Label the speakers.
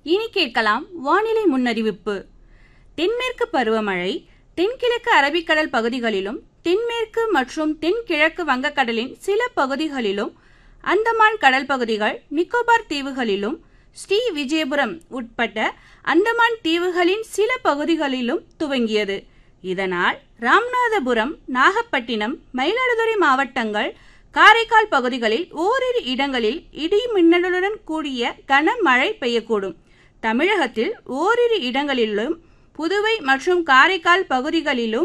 Speaker 1: இனி கேட்கலாம் வானிலை முன்னறிவிப்பு தென்மேற்கு பருவமழை தென்கிழக்கு அரபிக்கடல் பகுதிகளிலும் தென்மேற்கு மற்றும் தென்கிழக்கு வங்கக்கடலின் சில பகுதிகளிலும் அந்தமான் கடல் பகுதிகள் நிக்கோபார் தீவுகளிலும் ஸ்ரீ விஜயபுரம் உட்பட்ட அந்தமான் தீவுகளின் சில பகுதிகளிலும் துவங்கியது இதனால் ராமநாதபுரம் நாகப்பட்டினம் மயிலாடுதுறை மாவட்டங்கள் காரைக்கால் பகுதிகளில் ஓரிரு இடங்களில் இடி மின்னலுடன் கூடிய கனமழை பெய்யக்கூடும் தமிழகத்தில் ஓரிரு இடங்களிலும் புதுவை மற்றும் காரைக்கால் பகுதிகளிலும்